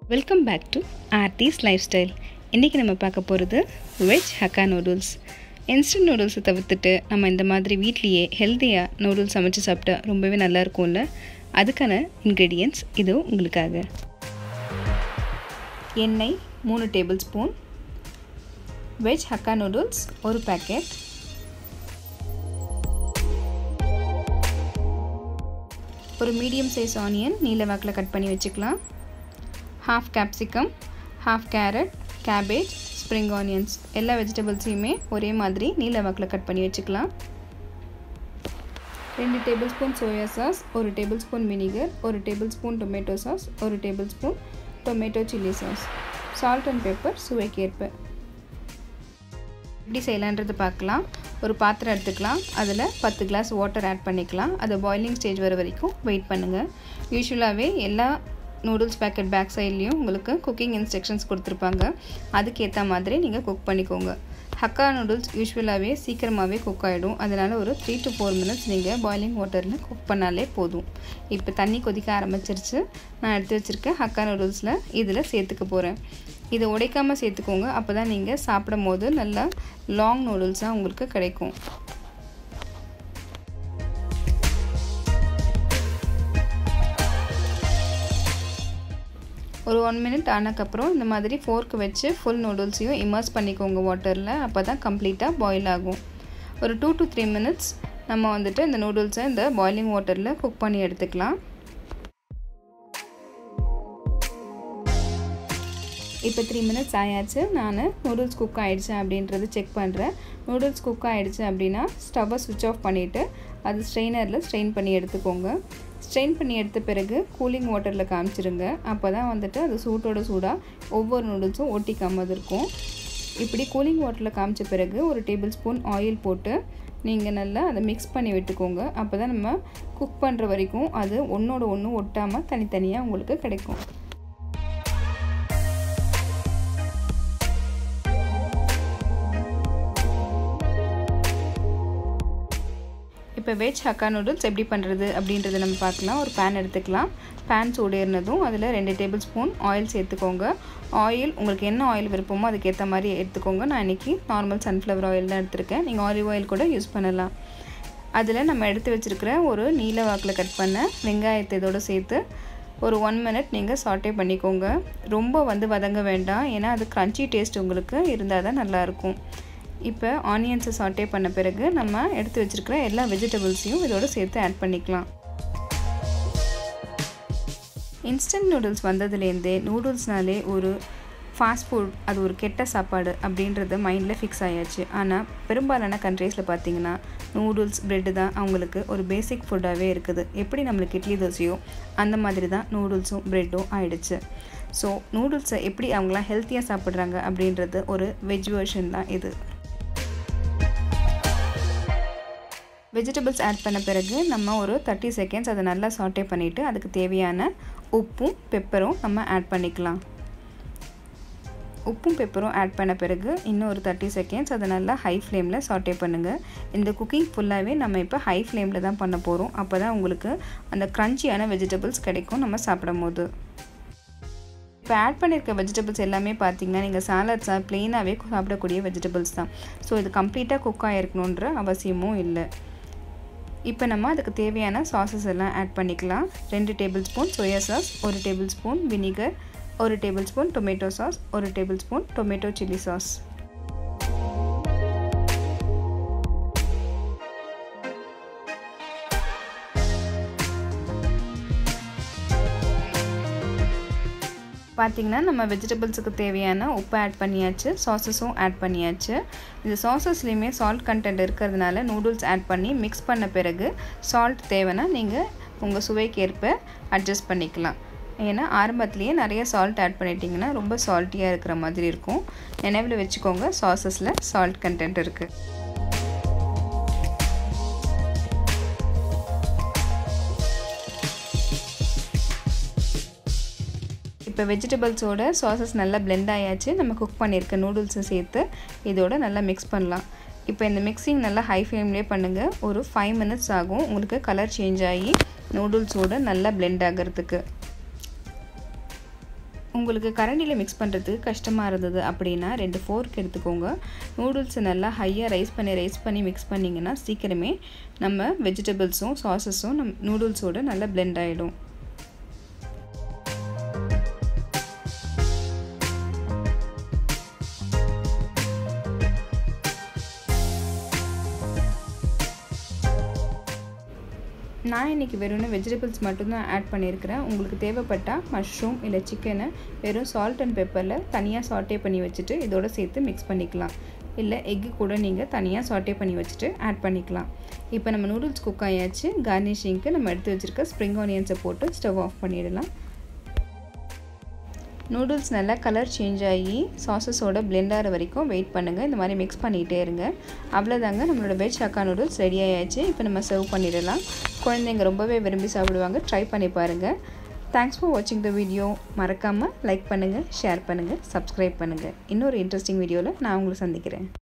welcome back to Arti's lifestyle இன்றைக்கி நம்ம பார்க்க போகிறது வெஜ் ஹக்கா நூடுல்ஸ் இன்ஸ்டன்ட் நூடுல்ஸை தவிர்த்துட்டு நம்ம இந்த மாதிரி வீட்லேயே ஹெல்த்தியாக நூடுல்ஸ் சமைச்சு சாப்பிட்டா ரொம்பவே நல்லா இருக்கும்ல அதுக்கான இன்க்ரீடியன்ட்ஸ் இது உங்களுக்காக எண்ணெய் மூணு tablespoon veg Hakka noodles ஒரு பேக்கெட் ஒரு மீடியம் சைஸ் ஆனியன் நீல வாக்கில் கட் பண்ணி வச்சுக்கலாம் half capsicum half carrot cabbage spring onions எல்லா வெஜிடபிள்ஸையுமே ஒரே மாதிரி நீல வாக்கில் கட் பண்ணி வச்சுக்கலாம் ரெண்டு டேபிள் ஸ்பூன் சோயா சாஸ் ஒரு டேபிள் ஸ்பூன் வினிகர் ஒரு டேபிள் ஸ்பூன் டொமேட்டோ சாஸ் ஒரு tablespoon tomato chilli sauce salt and pepper சுவைக்கேற்ப எப்படி செய்யலான்றது பார்க்கலாம் ஒரு பாத்திரம் எடுத்துக்கலாம் அதில் பத்து கிளாஸ் வாட்டர் ஆட் பண்ணிக்கலாம் அதை பாயிலிங் ஸ்டேஜ் வர வரைக்கும் வெயிட் பண்ணுங்கள் யூஸ்வலாகவே எல்லா நூடுல்ஸ் பேக்கெட் பேக் சைட்லேயும் உங்களுக்கு குக்கிங் இன்ஸ்ட்ரக்ஷன்ஸ் கொடுத்துருப்பாங்க அதுக்கேற்ற மாதிரி நீங்கள் குக் பண்ணிக்கோங்க ஹக்கா நூடுல்ஸ் யூஸ்வலாகவே சீக்கிரமாகவே குக் ஆகிடும் அதனால் ஒரு த்ரீ டு ஃபோர் மினிட்ஸ் நீங்கள் பாயிலிங் வாட்டரில் குக் பண்ணாலே போதும் இப்போ தண்ணி கொதிக்க ஆரம்பிச்சிருச்சு நான் எடுத்து வச்சுருக்கேன் ஹக்கா நூடுல்ஸில் இதில் சேர்த்துக்க போகிறேன் இதை உடைக்காமல் சேர்த்துக்கோங்க அப்போ தான் நீங்கள் சாப்பிடும் போது நல்லா லாங் நூடுல்ஸாக உங்களுக்கு கிடைக்கும் ஒரு ஒன் மினிட் ஆனதுக்கப்புறம் இந்த மாதிரி ஃபோர்க்கு வச்சு ஃபுல் நூடுல்ஸையும் இமர்ஸ் பண்ணிக்கோங்க வாட்டரில் அப்போ தான் கம்ப்ளீட்டாக பாயில் ஆகும் ஒரு டூ டு த்ரீ மினிட்ஸ் நம்ம வந்துட்டு இந்த நூடுல்ஸை இந்த பாயிலிங் வாட்டரில் குக் பண்ணி எடுத்துக்கலாம் இப்போ த்ரீ மினிட்ஸ் ஆயாச்சு நான் நூடுல்ஸ் குக் ஆகிடுச்சு அப்படின்றது செக் பண்ணுறேன் நூடுல்ஸ் குக் ஆகிடுச்சு அப்படின்னா ஸ்டவ்வை சுவிட்ச் ஆஃப் பண்ணிவிட்டு அது ஸ்ட்ரெயினரில் ஸ்ட்ரெயின் பண்ணி எடுத்துக்கோங்க ஸ்ட்ரெயின் பண்ணி எடுத்த பிறகு கூலிங் வாட்டரில் காமிச்சிருங்க அப்போ தான் வந்துட்டு அது சூட்டோட சூடாக ஒவ்வொரு நூடுல்ஸும் ஒட்டிக்காமல் இருக்கும் இப்படி கூலிங் வாட்டரில் காமிச்ச பிறகு ஒரு டேபிள் ஸ்பூன் ஆயில் போட்டு நீங்கள் நல்லா அதை மிக்ஸ் பண்ணி விட்டுக்கோங்க அப்போ தான் நம்ம குக் பண்ணுற வரைக்கும் அது ஒன்றோட ஒன்று ஒட்டாமல் தனித்தனியாக உங்களுக்கு கிடைக்கும் இப்போ வெஜ் ஹக்கா நூடுல்ஸ் எப்படி பண்ணுறது அப்படின்றத நம்ம பார்க்கலாம் ஒரு பேன் எடுத்துக்கலாம் பேன் சூடேறினதும் அதில் ரெண்டு டேபிள் ஸ்பூன் ஆயில் சேர்த்துக்கோங்க ஆயில் உங்களுக்கு என்ன ஆயில் விருப்பமோ அதுக்கேற்ற மாதிரி எடுத்துக்கோங்க நான் இன்றைக்கி நார்மல் சன்ஃப்ளவர் ஆயில் தான் எடுத்திருக்கேன் நீங்கள் ஆலிவ் ஆயில் கூட யூஸ் பண்ணலாம் அதில் நம்ம எடுத்து வச்சுருக்கிற ஒரு நீல வாக்கில் கட் பண்ண வெங்காயத்தை இதோடு சேர்த்து ஒரு ஒன் மினிட் நீங்கள் சாட்டே பண்ணிக்கோங்க ரொம்ப வந்து வதங்க வேண்டாம் ஏன்னா அது க்ரன்ச்சி டேஸ்ட் உங்களுக்கு இருந்தால் தான் நல்லாயிருக்கும் இப்போ ஆனியன்ஸை சாட்டே பண்ண பிறகு நம்ம எடுத்து வச்சுருக்கிற எல்லா வெஜிடபிள்ஸையும் இதோடு சேர்த்து ஆட் பண்ணிக்கலாம் இன்ஸ்டன்ட் நூடுல்ஸ் வந்ததுலேருந்தே நூடுல்ஸ்னாலே ஒரு ஃபாஸ்ட் ஃபுட் அது ஒரு கெட்ட சாப்பாடு அப்படின்றது மைண்டில் ஃபிக்ஸ் ஆயாச்சு ஆனால் பெரும்பாலான கண்ட்ரீஸில் பார்த்தீங்கன்னா நூடுல்ஸ் ப்ரெட்டு தான் அவங்களுக்கு ஒரு பேசிக் ஃபுட்டாகவே இருக்குது எப்படி நம்மளுக்கு இட்லி தோசையோ அந்த மாதிரி தான் நூடுல்ஸும் ப்ரெட்டும் ஆயிடுச்சு ஸோ நூடுல்ஸை எப்படி அவங்களாம் ஹெல்த்தியாக சாப்பிட்றாங்க அப்படின்றது ஒரு வெஜ் வெர்ஷன் தான் இது வெஜிடபிள்ஸ் ஆட் பண்ண பிறகு நம்ம ஒரு தேர்ட்டி செகண்ட்ஸ் அதை நல்லா சாட்டே பண்ணிவிட்டு அதுக்கு தேவையான உப்பும் பெப்பரும் நம்ம ஆட் பண்ணிக்கலாம் உப்பும் பெப்பரும் ஆட் பண்ண பிறகு இன்னும் ஒரு தேர்ட்டி செகண்ட்ஸ் அதை நல்லா ஹை ஃப்ளேமில் சாட்டே பண்ணுங்கள் இந்த குக்கிங் ஃபுல்லாகவே நம்ம இப்போ ஹை ஃப்ளேமில் தான் பண்ண போகிறோம் அப்போ தான் உங்களுக்கு அந்த க்ரன்ச்சியான வெஜிடபிள்ஸ் கிடைக்கும் நம்ம சாப்பிடும் போது இப்போ ஆட் பண்ணியிருக்க வெஜிடபிள்ஸ் எல்லாமே பார்த்தீங்கன்னா நீங்கள் சாலட்ஸாக ப்ளெயினாகவே சாப்பிடக்கூடிய வெஜிடபிள்ஸ் தான் ஸோ இது கம்ப்ளீட்டாக குக் ஆகிருக்கணுன்ற அவசியமும் இல்லை இப்போ நம்ம அதுக்கு தேவையான சாஸஸ் எல்லாம் ஆட் பண்ணிக்கலாம் ரெண்டு டேபிள் ஸ்பூன் சோயா சாஸ் ஒரு டேபிள் ஸ்பூன் வினிகர் ஒரு டேபிள் ஸ்பூன் டொமேட்டோ சாஸ் ஒரு tablespoon tomato chilli sauce பார்த்திங்கன்னா நம்ம வெஜிடபிள்ஸுக்கு தேவையான உப்பு ஆட் பண்ணியாச்சு சாஸஸும் ஆட் பண்ணியாச்சு இந்த சாஸஸ்லேயுமே சால்ட் கண்டென்ட் இருக்கிறதுனால நூடுல்ஸ் ஆட் பண்ணி மிக்ஸ் பண்ண பிறகு சால்ட் தேவைன்னா நீங்கள் உங்கள் சுவைக்கு ஏற்ப அட்ஜஸ்ட் பண்ணிக்கலாம் ஏன்னா ஆரம்பத்துலேயே நிறைய சால்ட் ஆட் பண்ணிட்டீங்கன்னா ரொம்ப சால்ட்டியாக இருக்கிற மாதிரி இருக்கும் நினைவில் வச்சுக்கோங்க சாஸஸில் சால்ட் கண்டென்ட் இருக்குது இப்போ வெஜிடபிள்ஸோட சாசஸ் நல்லா பிளெண்ட் ஆயாச்சு நம்ம குக் பண்ணியிருக்க நூடுல்ஸை சேர்த்து இதோட நல்லா மிக்ஸ் பண்ணலாம் இப்போ இந்த மிக்சிங் நல்லா ஹை ஃப்ளேம்லேயே பண்ணுங்கள் ஒரு ஃபைவ் மினிட்ஸ் ஆகும் உங்களுக்கு கலர் சேஞ்ச் ஆகி நூடுல்ஸோடு நல்லா பிளெண்ட் ஆகிறதுக்கு உங்களுக்கு கரண்டியில் மிக்ஸ் பண்ணுறதுக்கு கஷ்டமாக இருந்தது அப்படின்னா ரெண்டு ஃபோர்க் எடுத்துக்கோங்க நூடுல்ஸை நல்லா ஹையாக ரைஸ் பண்ணி ரைஸ் பண்ணி மிக்ஸ் பண்ணிங்கன்னா சீக்கிரமே நம்ம வெஜிடபிள்ஸும் சாஸஸும் நம் நூடுல்ஸோடு நல்லா பிளெண்ட் ஆகிடும் நான் இன்றைக்கி வெறும் வெஜிடபிள்ஸ் மட்டும்தான் ஆட் பண்ணியிருக்கிறேன் உங்களுக்கு தேவைப்பட்டால் மஷ்ரூம் இல்லை சிக்கனை வெறும் சால்ட் அண்ட் பெப்பரில் தனியாக சாட்டே பண்ணி வச்சுட்டு இதோட சேர்த்து மிக்ஸ் பண்ணிக்கலாம் இல்லை எக்கு கூட நீங்கள் தனியாக சாட்டே பண்ணி வச்சுட்டு ஆட் பண்ணிக்கலாம் இப்போ நம்ம நூடுல்ஸ் குக் ஆயாச்சு கார்னிஷிங்க்கு நம்ம எடுத்து வச்சுருக்க ஸ்ப்ரிங் ஆனியன்ஸை போட்டு ஸ்டவ் ஆஃப் பண்ணிடலாம் நூடுல்ஸ் நல்லா கலர் சேஞ்ச் ஆகி சாஸஸோட பிளெண்ட் ஆகிற வரைக்கும் வெயிட் பண்ணுங்கள் இந்த மாதிரி மிக்ஸ் பண்ணிகிட்டே இருங்க அவ்வளோதாங்க நம்மளோட வெஜ் அக்கா நூடுல்ஸ் ரெடி ஆயாச்சு இப்போ நம்ம சர்வ் பண்ணிடலாம் குழந்தைங்க ரொம்பவே விரும்பி சாப்பிடுவாங்க ட்ரை பண்ணி பாருங்கள் தேங்க்ஸ் ஃபார் வாட்சிங் த வீடியோ மறக்காமல் லைக் பண்ணுங்கள் ஷேர் பண்ணுங்கள் சப்ஸ்கிரைப் பண்ணுங்கள் இன்னொரு இன்ட்ரெஸ்டிங் வீடியோவில் நான் உங்களை சந்திக்கிறேன்